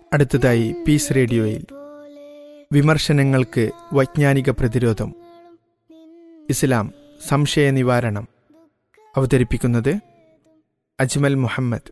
അടുത്തതായി പീസ് റേഡിയോയിൽ വിമർശനങ്ങൾക്ക് വൈജ്ഞാനിക പ്രതിരോധം ഇസ്ലാം സംശയ നിവാരണം അവതരിപ്പിക്കുന്നത് അജ്മൽ മുഹമ്മദ്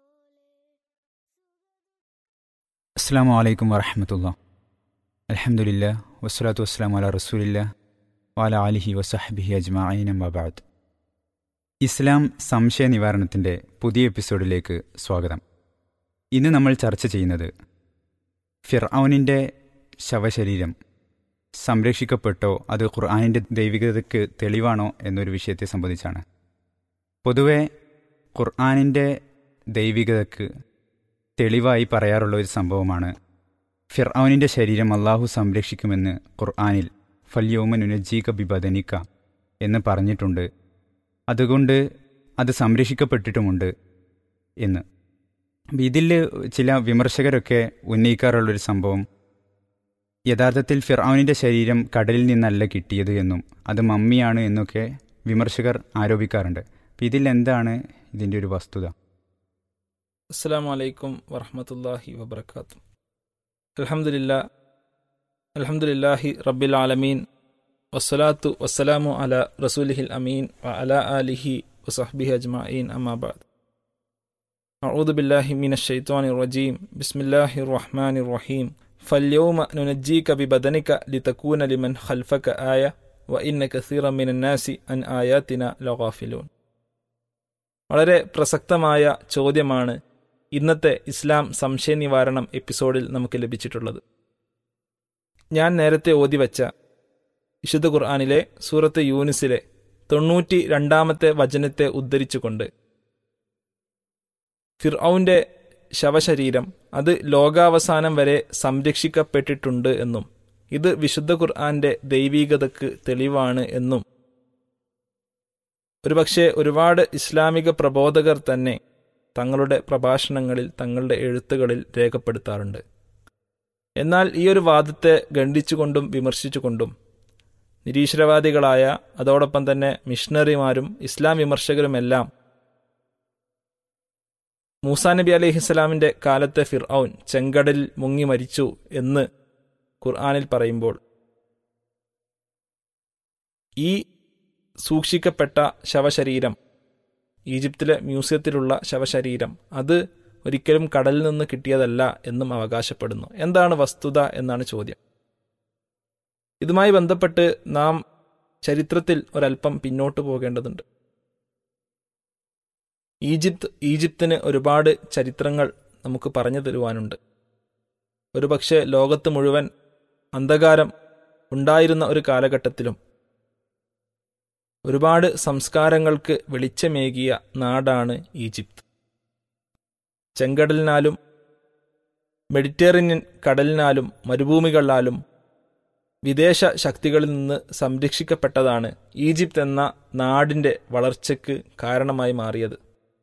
അസ്സാം വലൈക്കും വറഹമത്തുള്ള അലഹമുല്ല വസ്സലാത്തു വസ്സലാം അല റസൂലില്ല വാല അലിഹി വസഹബിഹി അജ്മായിൻ അമ്മാബാദ് ഇസ്ലാം സംശയ നിവാരണത്തിൻ്റെ പുതിയ എപ്പിസോഡിലേക്ക് സ്വാഗതം ഇന്ന് നമ്മൾ ചർച്ച ചെയ്യുന്നത് ഫിർഔനിൻ്റെ ശവശരീരം സംരക്ഷിക്കപ്പെട്ടോ അത് ഖുർആാനിൻ്റെ ദൈവികതയ്ക്ക് തെളിവാണോ എന്നൊരു വിഷയത്തെ സംബന്ധിച്ചാണ് പൊതുവെ ഖുർആാനിൻ്റെ ദൈവികതയ്ക്ക് തെളിവായി പറയാറുള്ള ഒരു സംഭവമാണ് ഫിർഔനിൻ്റെ ശരീരം അള്ളാഹു സംരക്ഷിക്കുമെന്ന് ഖുർആാനിൽ ഫല്യോമ നുനജീക ബിബദനിക്ക എന്ന് പറഞ്ഞിട്ടുണ്ട് അതുകൊണ്ട് അത് സംരക്ഷിക്കപ്പെട്ടിട്ടുമുണ്ട് എന്ന് അപ്പം ഇതിൽ ചില വിമർശകരൊക്കെ ഉന്നയിക്കാറുള്ളൊരു സംഭവം യഥാർത്ഥത്തിൽ ഫിർഔനിൻ്റെ ശരീരം കടലിൽ നിന്നല്ല കിട്ടിയത് എന്നും അത് മമ്മിയാണ് എന്നൊക്കെ വിമർശകർ ആരോപിക്കാറുണ്ട് അപ്പം ഇതിൽ എന്താണ് ഇതിൻ്റെ ഒരു വസ്തുത അസ്സാം വലൈക്കും വറഹമത്തല്ലാഹി വബർക്കാത്തു അലഹമുല്ല അലഹമുല്ലാഹി റബ്ബിൽ ആലമീൻ വസ്സലാത്തു വസ്സലാമു അല റസൂലിഹിൽ അമീൻ വ അല ആലിഹി വസഹബിഹി അജ്മഈൻ അമ്മാബാദ് أعوذ بالله من الشيطان الرجيم بسم الله الرحمن الرحيم فاليوم ننجيك ببدنك لتكون لمن خلفك آية وإن كثيرا من الناس عن آياتنا لغافلون വളരെ പ്രസക്തമായ ചോദ്യമാണ് ഇന്നത്തെ ഇസ്ലാം സംശയ നിവാരണം എപ്പിസോഡിൽ നമുക്ക് ലഭിച്ചിട്ടുള്ളത് ഞാൻ നേരത്തെ ഓതിവച്ച വിശുദ്ധ ഖുർആാനിലെ സൂറത്ത് യൂനിസിലെ തൊണ്ണൂറ്റി രണ്ടാമത്തെ വചനത്തെ ഉദ്ധരിച്ചുകൊണ്ട് ഫിർഔന്റെ ശവശരീരം അത് ലോകാവസാനം വരെ സംരക്ഷിക്കപ്പെട്ടിട്ടുണ്ട് എന്നും ഇത് വിശുദ്ധ ഖുർആന്റെ ദൈവീകതയ്ക്ക് തെളിവാണ് എന്നും ഒരുപക്ഷെ ഒരുപാട് ഇസ്ലാമിക പ്രബോധകർ തന്നെ തങ്ങളുടെ പ്രഭാഷണങ്ങളിൽ തങ്ങളുടെ എഴുത്തുകളിൽ രേഖപ്പെടുത്താറുണ്ട് എന്നാൽ ഈ ഒരു വാദത്തെ ഖണ്ഡിച്ചുകൊണ്ടും വിമർശിച്ചുകൊണ്ടും നിരീശ്വരവാദികളായ അതോടൊപ്പം തന്നെ മിഷണറിമാരും ഇസ്ലാം വിമർശകരുമെല്ലാം മൂസാ നബി അലഹിസ്സലാമിന്റെ കാലത്തെ ഫിർഔൻ ചെങ്കടലിൽ മുങ്ങി മരിച്ചു എന്ന് ഖുർആാനിൽ പറയുമ്പോൾ ഈ സൂക്ഷിക്കപ്പെട്ട ശവശരീരം ഈജിപ്തിലെ മ്യൂസിയത്തിലുള്ള ശവശരീരം അത് ഒരിക്കലും കടലിൽ നിന്ന് കിട്ടിയതല്ല എന്നും അവകാശപ്പെടുന്നു എന്താണ് വസ്തുത എന്നാണ് ചോദ്യം ഇതുമായി ബന്ധപ്പെട്ട് നാം ചരിത്രത്തിൽ ഒരല്പം പിന്നോട്ട് പോകേണ്ടതുണ്ട് ഈജിപ്ത് ഈജിപ്തിന് ഒരുപാട് ചരിത്രങ്ങൾ നമുക്ക് പറഞ്ഞു തരുവാനുണ്ട് ഒരുപക്ഷെ ലോകത്ത് മുഴുവൻ അന്ധകാരം ഉണ്ടായിരുന്ന ഒരു കാലഘട്ടത്തിലും ഒരുപാട് സംസ്കാരങ്ങൾക്ക് വെളിച്ചമേകിയ നാടാണ് ഈജിപ്ത് ചെങ്കടലിനാലും മെഡിറ്ററേനിയൻ കടലിനാലും മരുഭൂമികളാലും വിദേശ ശക്തികളിൽ നിന്ന് സംരക്ഷിക്കപ്പെട്ടതാണ് ഈജിപ്ത് എന്ന നാടിന്റെ വളർച്ചയ്ക്ക് കാരണമായി മാറിയത്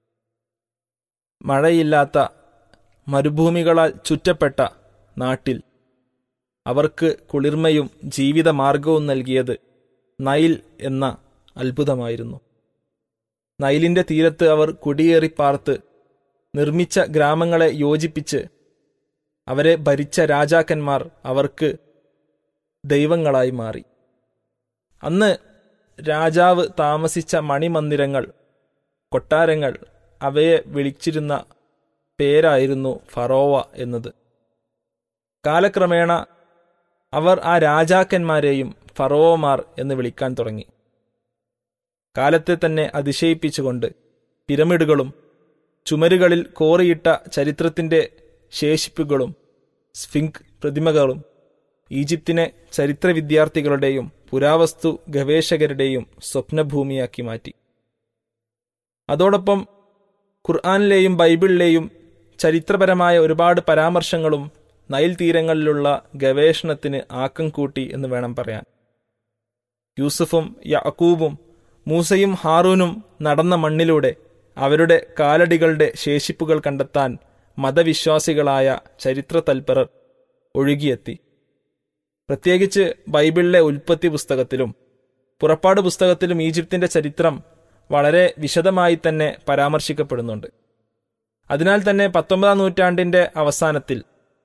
മഴയില്ലാത്ത മരുഭൂമികളാൽ ചുറ്റപ്പെട്ട നാട്ടിൽ അവർക്ക് കുളിർമയും ജീവിതമാർഗവും നൽകിയത് നൈൽ എന്ന അത്ഭുതമായിരുന്നു നൈലിന്റെ തീരത്ത് അവർ കുടിയേറി പാർത്ത് നിർമ്മിച്ച ഗ്രാമങ്ങളെ യോജിപ്പിച്ച് അവരെ ഭരിച്ച രാജാക്കന്മാർ അവർക്ക് ദൈവങ്ങളായി മാറി അന്ന് രാജാവ് താമസിച്ച മണിമന്ദിരങ്ങൾ കൊട്ടാരങ്ങൾ അവയെ വിളിച്ചിരുന്ന പേരായിരുന്നു ഫറോവ എന്നത് കാലക്രമേണ അവർ ആ രാജാക്കന്മാരെയും ഫറോവമാർ എന്ന് വിളിക്കാൻ തുടങ്ങി കാലത്തെ തന്നെ അതിശയിപ്പിച്ചുകൊണ്ട് പിരമിഡുകളും ചുമരുകളിൽ കോറിയിട്ട ചരിത്രത്തിന്റെ ശേഷിപ്പുകളും സ്ഫിങ്ക് പ്രതിമകളും ഈജിപ്തിനെ ചരിത്ര വിദ്യാർത്ഥികളുടെയും പുരാവസ്തു ഗവേഷകരുടെയും സ്വപ്നഭൂമിയാക്കി മാറ്റി അതോടൊപ്പം ഖുർആാനിലെയും ബൈബിളിലെയും ചരിത്രപരമായ ഒരുപാട് പരാമർശങ്ങളും നൈൽ തീരങ്ങളിലുള്ള ഗവേഷണത്തിന് ആക്കം കൂട്ടി എന്ന് വേണം പറയാൻ യൂസുഫും യഅക്കൂബും മൂസയും ഹാറൂനും നടന്ന മണ്ണിലൂടെ അവരുടെ കാലടികളുടെ ശേഷിപ്പുകൾ കണ്ടെത്താൻ മതവിശ്വാസികളായ ചരിത്ര തൽപരർ ഒഴുകിയെത്തി പ്രത്യേകിച്ച് ബൈബിളിലെ ഉൽപ്പത്തി പുസ്തകത്തിലും പുറപ്പാട് പുസ്തകത്തിലും ഈജിപ്തിന്റെ ചരിത്രം വളരെ വിശദമായി തന്നെ പരാമർശിക്കപ്പെടുന്നുണ്ട് അതിനാൽ തന്നെ പത്തൊമ്പതാം നൂറ്റാണ്ടിന്റെ അവസാനത്തിൽ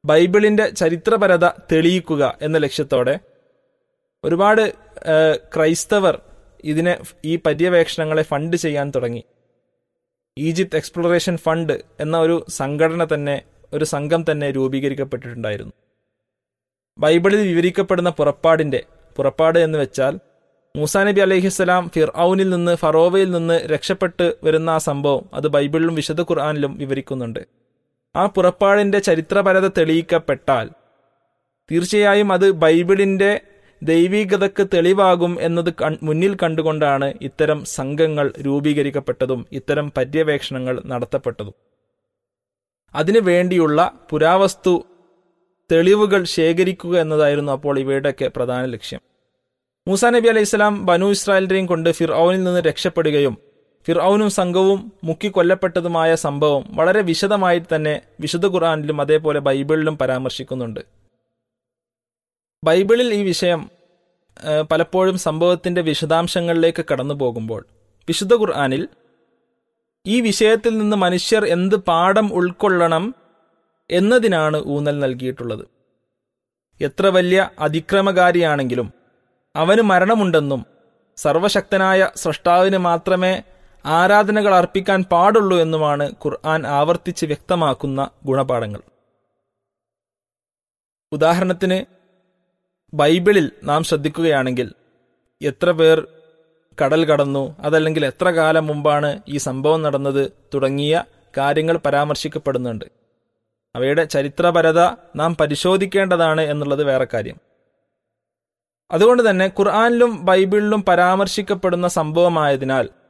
ബൈബിളിന്റെ ചരിത്രപരത തെളിയിക്കുക എന്ന ലക്ഷ്യത്തോടെ ഒരുപാട് ഏഹ്, ക്രൈസ്തവർ ഇതിനെ ഈ പര്യവേക്ഷണങ്ങളെ ഫണ്ട് ചെയ്യാൻ തുടങ്ങി ഈജിപ്ത് എക്സ്പ്ലോറേഷൻ ഫണ്ട് എന്ന ഒരു സംഘടന തന്നെ ഒരു സംഘം തന്നെ രൂപീകരിക്കപ്പെട്ടിട്ടുണ്ടായിരുന്നു ബൈബിളിൽ വിവരിക്കപ്പെടുന്ന പുറപ്പാടിന്റെ പുറപ്പാട് എന്ന് വെച്ചാൽ മൂസാ നബി അലഹിസ്സലാം ഫിർഔനിൽ നിന്ന് ഫറോവയിൽ നിന്ന് രക്ഷപ്പെട്ട് വരുന്ന ആ സംഭവം അത് ബൈബിളിലും വിശുദ്ധ ഖുർആാനിലും വിവരിക്കുന്നുണ്ട് ആ പുറപ്പാടിന്റെ ചരിത്രപരത തെളിയിക്കപ്പെട്ടാൽ തീർച്ചയായും അത് ബൈബിളിന്റെ ദൈവീകതയ്ക്ക് തെളിവാകും എന്നത് കൺ- മുന്നിൽ കണ്ടുകൊണ്ടാണ് ഇത്തരം സംഘങ്ങൾ രൂപീകരിക്കപ്പെട്ടതും ഇത്തരം പര്യവേക്ഷണങ്ങൾ നടത്തപ്പെട്ടതും അതിനു വേണ്ടിയുള്ള പുരാവസ്തു തെളിവുകൾ ശേഖരിക്കുക എന്നതായിരുന്നു അപ്പോൾ ഇവയുടെയൊക്കെ പ്രധാന ലക്ഷ്യം മൂസാ നബി അലൈഹി സ്വലാം ബനു ഇസ്രായേലിനെയും കൊണ്ട് ഫിർഔനിൽ നിന്ന് രക്ഷപ്പെടുകയും ഫിർഔനും സംഘവും മുക്കിക്കൊല്ലപ്പെട്ടതുമായ സംഭവം വളരെ വിശദമായി തന്നെ വിശുദ്ധ ഖുർആാനിലും അതേപോലെ ബൈബിളിലും പരാമർശിക്കുന്നുണ്ട് ബൈബിളിൽ ഈ വിഷയം ആ, പലപ്പോഴും സംഭവത്തിന്റെ വിശദാംശങ്ങളിലേക്ക് കടന്നു പോകുമ്പോൾ വിശുദ്ധ ഖുർആാനിൽ ഈ വിഷയത്തിൽ നിന്ന് മനുഷ്യർ എന്ത് പാഠം ഉൾക്കൊള്ളണം എന്നതിനാണ് ഊന്നൽ നൽകിയിട്ടുള്ളത് എത്ര വലിയ അതിക്രമകാരിയാണെങ്കിലും അവന് മരണമുണ്ടെന്നും സർവശക്തനായ സൃഷ്ടാവിന് മാത്രമേ ആരാധനകൾ അർപ്പിക്കാൻ പാടുള്ളൂ എന്നുമാണ് ഖുർആൻ ആവർത്തിച്ച് വ്യക്തമാക്കുന്ന ഗുണപാഠങ്ങൾ ഉദാഹരണത്തിന് ബൈബിളിൽ നാം ശ്രദ്ധിക്കുകയാണെങ്കിൽ എത്ര പേർ കടൽ കടന്നു അതല്ലെങ്കിൽ എത്ര കാലം മുമ്പാണ് ഈ സംഭവം നടന്നത് തുടങ്ങിയ കാര്യങ്ങൾ പരാമർശിക്കപ്പെടുന്നുണ്ട് അവയുടെ ചരിത്രപരത നാം പരിശോധിക്കേണ്ടതാണ് എന്നുള്ളത് വേറെ കാര്യം അതുകൊണ്ട് തന്നെ ഖുർആാനിലും ബൈബിളിലും പരാമർശിക്കപ്പെടുന്ന സംഭവമായതിനാൽ